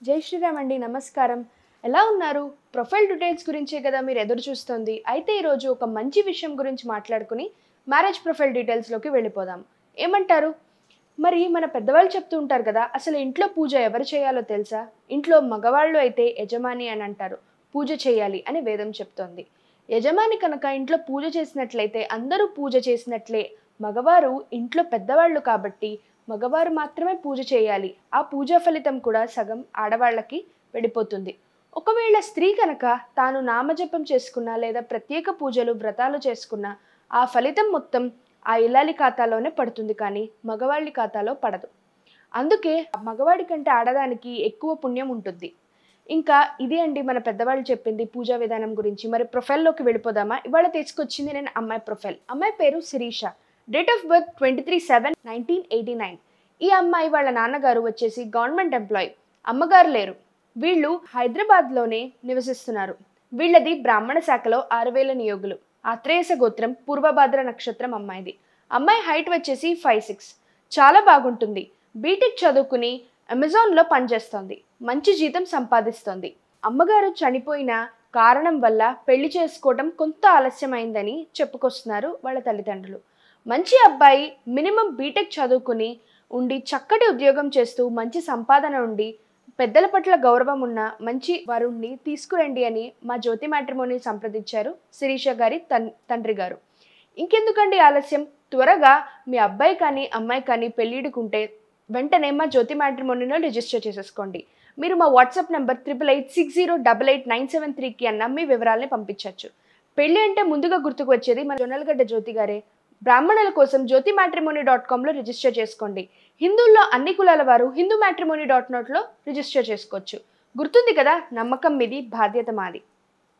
జై శ్రీరామ్ అండి నమస్కారం ఎలా ఉన్నారు ప్రొఫైల్ డీటెయిల్స్ గురించే కదా మీరు ఎదురు చూస్తుంది అయితే ఈరోజు ఒక మంచి విషయం గురించి మాట్లాడుకుని మ్యారేజ్ ప్రొఫైల్ డీటెయిల్స్లోకి వెళ్ళిపోదాం ఏమంటారు మరి మన పెద్దవాళ్ళు చెప్తూ ఉంటారు కదా అసలు ఇంట్లో పూజ ఎవరు చేయాలో తెలుసా ఇంట్లో మగవాళ్ళు అయితే యజమాని అని అంటారు పూజ చేయాలి అని వేదం చెప్తోంది యజమాని కనుక ఇంట్లో పూజ చేసినట్లయితే అందరూ పూజ చేసినట్లే మగవారు ఇంట్లో పెద్దవాళ్ళు కాబట్టి మగవారు మాత్రమే పూజ చేయాలి ఆ పూజా ఫలితం కూడా సగం ఆడవాళ్ళకి వెళ్ళిపోతుంది ఒకవేళ స్త్రీ కనుక తాను నామజపం చేసుకున్నా లేదా ప్రత్యేక పూజలు వ్రతాలు చేసుకున్నా ఆ ఫలితం మొత్తం ఆ ఇల్లాలి ఖాతాలోనే పడుతుంది కానీ మగవాళ్ళ ఖాతాలో పడదు అందుకే మగవాడి కంటే ఆడదానికి ఎక్కువ పుణ్యం ఉంటుంది ఇంకా ఇదే అండి మన పెద్దవాళ్ళు చెప్పింది పూజా విధానం గురించి మరి ప్రొఫైల్లోకి వెళ్ళిపోదామా ఇవాళ తీసుకొచ్చింది నేను అమ్మాయి ప్రొఫైల్ అమ్మాయి పేరు Sirisha date of birth twenty three seven nineteen eighty nine ఈ అమ్మాయి వాళ్ళ నాన్నగారు వచ్చేసి గవర్నమెంట్ ఎంప్లాయ్ అమ్మగారు లేరు వీళ్ళు హైదరాబాద్లోనే నివసిస్తున్నారు వీళ్ళది బ్రాహ్మణ శాఖలో ఆరు వేల నియోగులు ఆత్రేయస గోత్రం పూర్వభాద్ర నక్షత్రం అమ్మాయిది అమ్మాయి హైట్ వచ్చేసి ఫైవ్ సిక్స్ చాలా బాగుంటుంది బీటెక్ చదువుకుని అమెజాన్లో పనిచేస్తోంది మంచి జీతం సంపాదిస్తోంది అమ్మగారు చనిపోయిన కారణం వల్ల పెళ్లి చేసుకోవడం కొంత ఆలస్యమైందని చెప్పుకొస్తున్నారు వాళ్ళ తల్లిదండ్రులు మంచి అబ్బాయి మినిమం బీటెక్ చదువుకుని ఉండి చక్కటి ఉద్యోగం చేస్తూ మంచి సంపాదన ఉండి పెద్దల పట్ల గౌరవం ఉన్న మంచి వరుణ్ణి తీసుకురండి అని మా జ్యోతి మ్యాట్రిమోని సంప్రదించారు శిరీష గారి తన్ తండ్రి గారు ఇంకెందుకండి ఆలస్యం త్వరగా మీ అబ్బాయి కానీ అమ్మాయి కానీ పెళ్ళిడుకుంటే వెంటనే మా జ్యోతి మ్యాట్రిమోనీలో రిజిస్టర్ చేసేసుకోండి మీరు మా WhatsApp number triple eight six zero double eight nine seven త్రీకి అన్న మీ వివరాలని పంపించవచ్చు పెళ్ళి అంటే ముందుగా గుర్తుకు వచ్చేది మన జొన్నలగడ్డ జ్యోతి గారే బ్రాహ్మణుల కోసం జ్యోతి మ్యాట్రిమోనీ డాట్ కామ్లో రిజిస్టర్ చేసుకోండి హిందువుల్లో అన్ని కులాల వారు హిందూ మ్యాట్రిమోనీ డాట్ నాట్లో రిజిస్టర్ చేసుకోవచ్చు గుర్తుంది కదా నమ్మకం మీది బాధ్యత మాది